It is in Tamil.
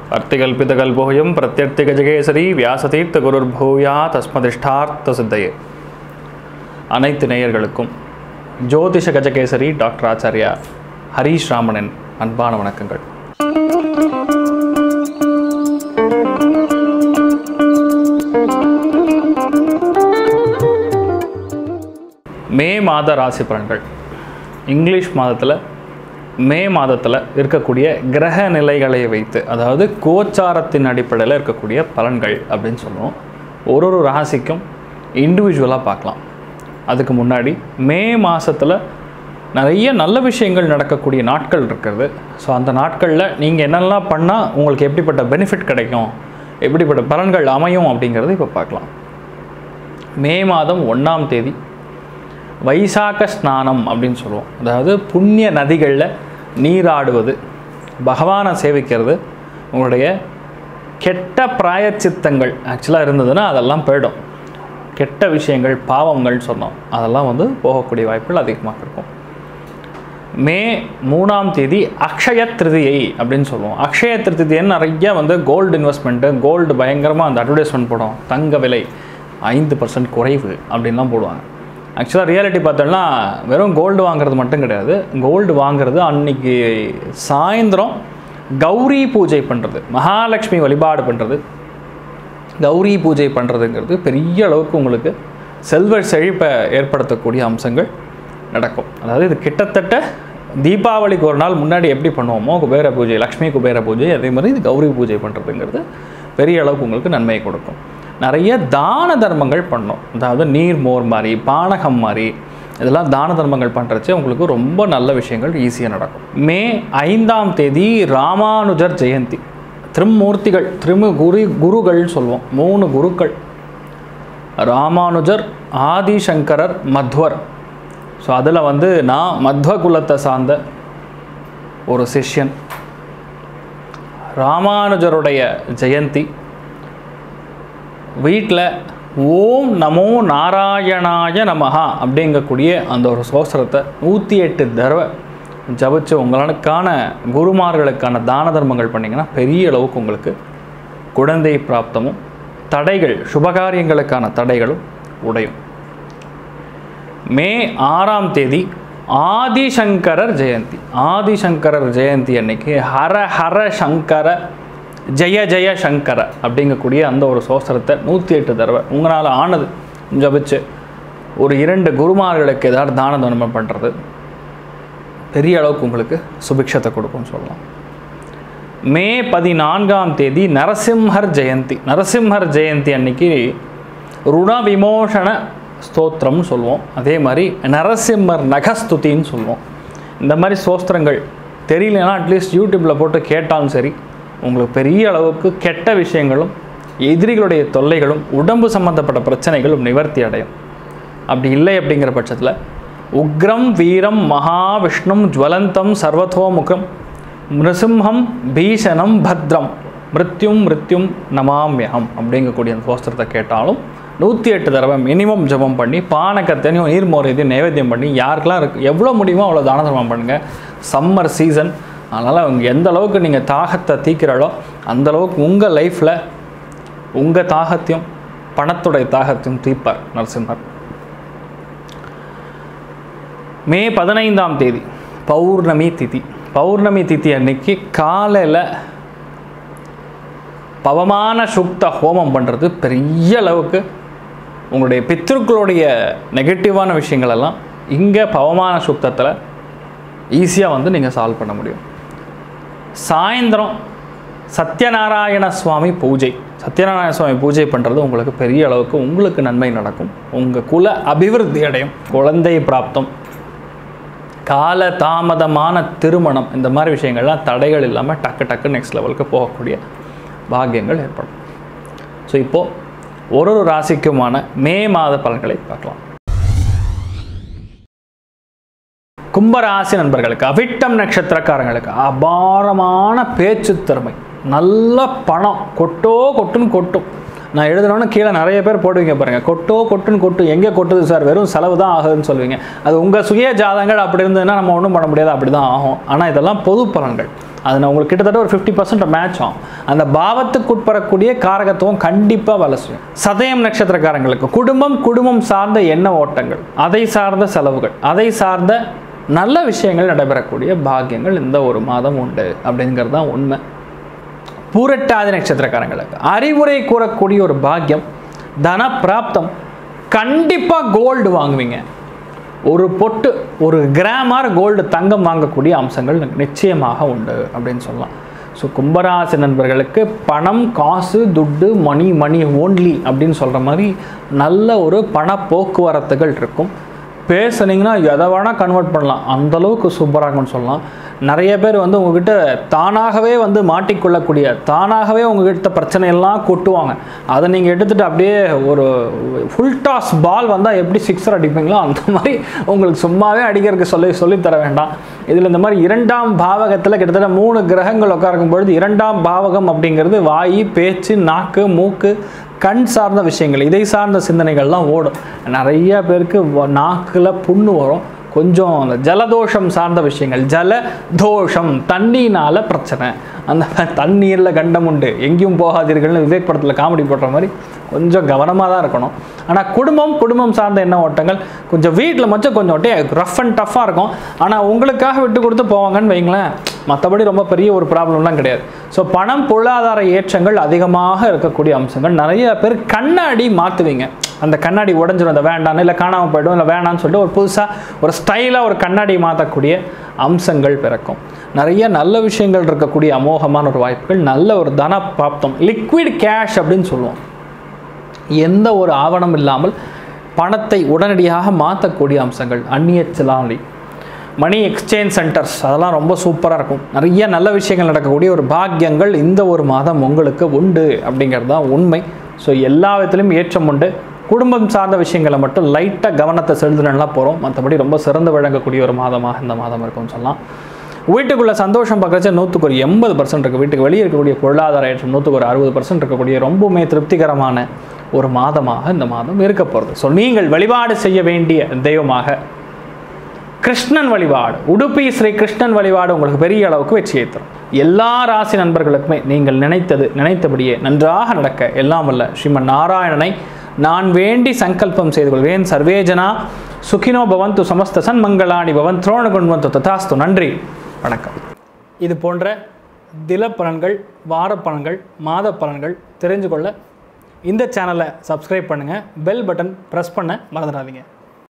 அர்த்திகல்பிதகல்போயம் பிரத்யர்த்திகஜகேசரி வியாசதீர்த்த குருர் பூயா தஸ்மதிஷ்டார்த்த சித்தையே அனைத்து நேயர்களுக்கும் ஜோதிஷ கஜகேசரி டாக்டர் ஆச்சாரியா ஹரீஷ் ராமனின் அன்பான வணக்கங்கள் மே மாத ராசி பலன்கள் இங்கிலீஷ் மாதத்தில் மே மாதத்தில் இருக்கக்கூடிய கிரக நிலைகளை வைத்து அதாவது கோச்சாரத்தின் அடிப்படையில் இருக்கக்கூடிய பலன்கள் அப்படின்னு சொல்லுவோம் ஒரு ஒரு ராசிக்கும் இண்டிவிஜுவலாக பார்க்கலாம் அதுக்கு முன்னாடி மே மாதத்தில் நிறைய நல்ல விஷயங்கள் நடக்கக்கூடிய நாட்கள் இருக்கிறது ஸோ அந்த நாட்களில் நீங்கள் என்னெல்லாம் பண்ணால் உங்களுக்கு எப்படிப்பட்ட பெனிஃபிட் கிடைக்கும் எப்படிப்பட்ட பலன்கள் அமையும் அப்படிங்கிறது இப்போ பார்க்கலாம் மே மாதம் ஒன்றாம் தேதி வைசாக்க ஸ்நானம் அப்படின்னு சொல்லுவோம் அதாவது புண்ணிய நதிகளில் நீராடுவது பகவானை சேவிக்கிறது உங்களுடைய கெட்ட பிராயச்சித்தங்கள் ஆக்சுவலாக இருந்ததுன்னா அதெல்லாம் போயிடும் கெட்ட விஷயங்கள் பாவங்கள் சொன்னோம் அதெல்லாம் வந்து போகக்கூடிய வாய்ப்புகள் அதிகமாக இருக்கும் மே மூணாம் தேதி அக்ஷய திருதியை அப்படின்னு சொல்லுவோம் அக்ஷய திருதியன்னு நிறைய வந்து கோல்டு இன்வெஸ்ட்மெண்ட்டு கோல்டு பயங்கரமாக அந்த அட்வர்டைஸ்மெண்ட் போடும் தங்க விலை ஐந்து பர்சன்ட் குறைவு அப்படின்லாம் போடுவாங்க ஆக்சுவலாக ரியாலிட்டி பார்த்தோம்னா வெறும் கோல்டு வாங்குறது மட்டும் கிடையாது கோல்டு வாங்குறது அன்னைக்கு சாயந்தரம் கௌரி பூஜை பண்ணுறது மகாலட்சுமி வழிபாடு பண்ணுறது கௌரி பூஜை பண்ணுறதுங்கிறது பெரிய அளவுக்கு உங்களுக்கு செல்வ செழிப்பை ஏற்படுத்தக்கூடிய அம்சங்கள் நடக்கும் அதாவது இது கிட்டத்தட்ட தீபாவளிக்கு ஒரு நாள் முன்னாடி எப்படி பண்ணுவோமோ குபேர பூஜை லக்ஷ்மி குபேர பூஜை அதே மாதிரி இது கௌரி பூஜை பண்ணுறதுங்கிறது பெரிய அளவுக்கு உங்களுக்கு நன்மையை கொடுக்கும் நிறைய தான தர்மங்கள் பண்ணோம் அதாவது நீர் மோர் மாதிரி பானகம் மாதிரி இதெல்லாம் தான தர்மங்கள் பண்ணுறச்சு உங்களுக்கு ரொம்ப நல்ல விஷயங்கள் ஈஸியாக நடக்கும் மே ஐந்தாம் தேதி ராமானுஜர் ஜெயந்தி திருமூர்த்திகள் திருமு குரு குருகள்னு சொல்லுவோம் மூணு குருக்கள் ராமானுஜர் ஆதிசங்கரர் மத்வர் ஸோ அதில் வந்து நான் மத்வ குலத்தை சார்ந்த ஒரு சிஷ்யன் ராமானுஜருடைய ஜெயந்தி வீட்டில் ஓம் நமோ நாராயணாய நமஹா அப்படிங்கக்கூடிய அந்த ஒரு சோசரத்தை நூற்றி எட்டு தடவை ஜபிச்சு உங்களுக்கான குருமார்களுக்கான தான தர்மங்கள் பண்ணிங்கன்னா பெரிய அளவுக்கு உங்களுக்கு குழந்தை பிராப்தமும் தடைகள் சுபகாரியங்களுக்கான தடைகளும் உடையும் மே ஆறாம் தேதி ஆதிசங்கரர் ஜெயந்தி ஆதிசங்கரர் ஜெயந்தி அன்னைக்கு ஹர ஹர சங்கர ஜெய ஜெய சங்கர அப்படிங்கக்கூடிய அந்த ஒரு சோஸ்திரத்தை நூற்றி எட்டு தடவை உங்களால் ஆனது ஜபிச்சு ஒரு இரண்டு குருமார்களுக்கு ஏதாவது தான தர்மம் பண்ணுறது பெரிய அளவுக்கு உங்களுக்கு சுபிக்ஷத்தை கொடுக்கும்னு சொல்லலாம் மே பதினான்காம் தேதி நரசிம்ஹர் ஜெயந்தி நரசிம்ஹர் ஜெயந்தி அன்னைக்கு ருண விமோசன ஸ்தோத்திரம்னு சொல்லுவோம் அதே மாதிரி நரசிம்மர் நகஸ்துதின்னு சொல்லுவோம் இந்த மாதிரி ஸ்தோத்திரங்கள் தெரியலனா அட்லீஸ்ட் யூடியூப்பில் போட்டு கேட்டாலும் சரி உங்களுக்கு பெரிய அளவுக்கு கெட்ட விஷயங்களும் எதிரிகளுடைய தொல்லைகளும் உடம்பு சம்பந்தப்பட்ட பிரச்சனைகளும் நிவர்த்தி அடையும் அப்படி இல்லை அப்படிங்கிற பட்சத்தில் உக்ரம் வீரம் மகாவிஷ்ணும் ஜுவலந்தம் சர்வதோமுகம் நிருசிம்ஹம் பீஷணம் பத்ரம் மிருத்யும் மிருத்யும் நமாமியகம் அப்படிங்கக்கூடிய அந்த சோஸ்திரத்தை கேட்டாலும் நூற்றி எட்டு தடவை மினிமம் ஜபம் பண்ணி பானக்கத்தனையும் நீர்மோர் இதையும் நைவேத்தியம் பண்ணி யாருக்கெல்லாம் இருக்கு எவ்வளோ முடியுமோ அவ்வளோ தான தர்மம் பண்ணுங்கள் சம்மர் சீசன் அதனால் அவங்க எந்த அளவுக்கு நீங்கள் தாகத்தை தீக்கிறாளோ அந்த அளவுக்கு உங்கள் லைஃப்பில் உங்கள் தாகத்தையும் பணத்துடைய தாகத்தையும் தீர்ப்பார் நரசிம்மர் மே பதினைந்தாம் தேதி பௌர்ணமி திதி பௌர்ணமி திதி அன்னைக்கு காலையில் பவமான சுக்த ஹோமம் பண்ணுறது பெரிய அளவுக்கு உங்களுடைய பித்ருக்களுடைய நெகட்டிவான விஷயங்கள் எல்லாம் இங்கே பவமான சுக்தத்தில் ஈஸியாக வந்து நீங்கள் சால்வ் பண்ண முடியும் சாயந்தரம் சத்யநாராயண சுவாமி பூஜை சத்யநாராயண சுவாமி பூஜை பண்ணுறது உங்களுக்கு பெரிய அளவுக்கு உங்களுக்கு நன்மை நடக்கும் உங்கள் குல அபிவிருத்தி அடையும் குழந்தை பிராப்தம் கால தாமதமான திருமணம் இந்த மாதிரி விஷயங்கள்லாம் தடைகள் இல்லாமல் டக்கு டக்கு நெக்ஸ்ட் லெவலுக்கு போகக்கூடிய பாக்கியங்கள் ஏற்படும் ஸோ இப்போது ஒரு ஒரு ராசிக்குமான மே மாத பலன்களை பார்க்கலாம் கும்பராசி நண்பர்களுக்கு அவிட்டம் நட்சத்திரக்காரங்களுக்கு அபாரமான பேச்சு திறமை நல்ல பணம் கொட்டோ கொட்டுன்னு கொட்டும் நான் எழுதணும்னு கீழே நிறைய பேர் போடுவீங்க பாருங்கள் கொட்டோ கொட்டுன்னு கொட்டு எங்கே கொட்டுது சார் வெறும் செலவு தான் ஆகுதுன்னு சொல்லுவீங்க அது உங்கள் சுய ஜாதகங்கள் அப்படி இருந்ததுன்னா நம்ம ஒன்றும் பண்ண முடியாது அப்படி தான் ஆகும் ஆனால் இதெல்லாம் பொது பலன்கள் அது நான் உங்களுக்கு கிட்டத்தட்ட ஒரு ஃபிஃப்டி பர்சன்ட் மேட்ச் ஆகும் அந்த பாவத்துக்குட்படக்கூடிய காரகத்துவம் கண்டிப்பாக வேலை செய்யும் சதயம் நட்சத்திரக்காரங்களுக்கு குடும்பம் குடும்பம் சார்ந்த எண்ண ஓட்டங்கள் அதை சார்ந்த செலவுகள் அதை சார்ந்த நல்ல விஷயங்கள் நடைபெறக்கூடிய பாக்கியங்கள் இந்த ஒரு மாதம் உண்டு அப்படிங்கிறது தான் உண்மை பூரட்டாதி நட்சத்திரக்காரங்களுக்கு அறிவுரை கூறக்கூடிய ஒரு பாக்கியம் தன பிராப்தம் கண்டிப்பாக கோல்டு வாங்குவீங்க ஒரு பொட்டு ஒரு கிராமர் கோல்டு தங்கம் வாங்கக்கூடிய அம்சங்கள் நிச்சயமாக உண்டு அப்படின்னு சொல்லலாம் ஸோ கும்பராசி நண்பர்களுக்கு பணம் காசு துட்டு மணி மணி ஓன்லி அப்படின்னு சொல்கிற மாதிரி நல்ல ஒரு பண போக்குவரத்துகள் இருக்கும் பேசுனீங்கன்னா எதை வேணால் கன்வெர்ட் பண்ணலாம் அந்த அளவுக்கு சூப்பராக இருக்கும்னு சொல்லலாம் நிறைய பேர் வந்து உங்ககிட்ட தானாகவே வந்து மாட்டிக்கொள்ளக்கூடிய தானாகவே உங்ககிட்ட பிரச்சனையெல்லாம் கொட்டுவாங்க அதை நீங்கள் எடுத்துகிட்டு அப்படியே ஒரு ஃபுல் டாஸ் பால் வந்தால் எப்படி சிக்ஸர் அடிப்பீங்களோ அந்த மாதிரி உங்களுக்கு சும்மாவே அடிக்கிறதுக்கு சொல்லி சொல்லித் தர வேண்டாம் இதில் இந்த மாதிரி இரண்டாம் பாவகத்தில் கிட்டத்தட்ட மூணு கிரகங்கள் உட்காருக்கும் பொழுது இரண்டாம் பாவகம் அப்படிங்கிறது வாய் பேச்சு நாக்கு மூக்கு கண் சார்ந்த விஷயங்கள் இதை சார்ந்த சிந்தனைகள்லாம் ஓடும் நிறைய பேருக்கு வ- நாக்குல புண்ணு வரும் கொஞ்சம் அந்த ஜலதோஷம் சார்ந்த விஷயங்கள் ஜல தோஷம் தண்ணினால பிரச்சனை அந்த தண்ணீரில் கண்டம் உண்டு எங்கேயும் போகாதீர்கள்னு விவேக் படத்தில் காமெடி போடுற மாதிரி கொஞ்சம் கவனமாக தான் இருக்கணும் ஆனால் குடும்பம் குடும்பம் சார்ந்த எண்ண ஓட்டங்கள் கொஞ்சம் வீட்டில் மட்டும் கொஞ்சம் அப்படியே ரஃப் அண்ட் டஃப்பாக இருக்கும் ஆனால் உங்களுக்காக விட்டு கொடுத்து போவாங்கன்னு வைங்களேன் மற்றபடி ரொம்ப பெரிய ஒரு ப்ராப்ளம்லாம் கிடையாது ஸோ பணம் பொருளாதார ஏற்றங்கள் அதிகமாக இருக்கக்கூடிய அம்சங்கள் நிறைய பேர் கண்ணாடி மாற்றுவீங்க அந்த கண்ணாடி உடஞ்சிரும் அந்த வேண்டான்னு இல்லை காணாமல் போய்டும் இல்லை வேணான்னு சொல்லிட்டு ஒரு புதுசாக ஒரு ஸ்டைலாக ஒரு கண்ணாடி மாற்றக்கூடிய அம்சங்கள் பிறக்கும் நிறைய நல்ல விஷயங்கள் இருக்கக்கூடிய அமோகமான ஒரு வாய்ப்புகள் நல்ல ஒரு தன பிராப்தம் லிக்விட் கேஷ் அப்படின்னு சொல்லுவோம் எந்த ஒரு ஆவணம் இல்லாமல் பணத்தை உடனடியாக மாற்றக்கூடிய அம்சங்கள் அந்நிய செலாவணி மணி எக்ஸ்சேஞ்ச் சென்டர்ஸ் அதெல்லாம் ரொம்ப சூப்பராக இருக்கும் நிறைய நல்ல விஷயங்கள் நடக்கக்கூடிய ஒரு பாக்கியங்கள் இந்த ஒரு மாதம் உங்களுக்கு உண்டு அப்படிங்கிறது தான் உண்மை ஸோ எல்லா விதத்திலும் ஏற்றம் உண்டு குடும்பம் சார்ந்த விஷயங்களை மட்டும் லைட்டாக கவனத்தை செலுத்தினா போகிறோம் மற்றபடி ரொம்ப சிறந்து விளங்கக்கூடிய ஒரு மாதமாக இந்த மாதம் இருக்கும்னு சொல்லலாம் வீட்டுக்குள்ளே சந்தோஷம் பார்க்குறச்ச நூற்றுக்கு ஒரு எண்பது பர்சன்ட் இருக்குது வீட்டுக்கு வெளியே இருக்கக்கூடிய பொருளாதார ஏற்றம் நூற்றுக்கு ஒரு அறுபது பர்சன்ட் இருக்கக்கூடிய ரொம்பவுமே திருப்திகரமான ஒரு மாதமாக இந்த மாதம் இருக்க போகிறது ஸோ நீங்கள் வழிபாடு செய்ய வேண்டிய தெய்வமாக கிருஷ்ணன் வழிபாடு உடுப்பி ஸ்ரீ கிருஷ்ணன் வழிபாடு உங்களுக்கு பெரிய அளவுக்கு வெற்றியை தரும் எல்லா ராசி நண்பர்களுக்குமே நீங்கள் நினைத்தது நினைத்தபடியே நன்றாக நடக்க எல்லாம் வல்ல ஸ்ரீமன் நாராயணனை நான் வேண்டி சங்கல்பம் செய்து கொள்வேன் சர்வேஜனா சுகினோ பவந்து சமஸ்த சன்மங்களாணி பவன் துரோண குண்வந்து ததாஸ்து நன்றி வணக்கம் இது போன்ற தில பலன்கள் வார பலன்கள் மாத பலன்கள் தெரிஞ்சு கொள்ள இந்த சேனலை சப்ஸ்கிரைப் பண்ணுங்கள் பெல் பட்டன் ப்ரெஸ் பண்ண மறந்துடாதீங்க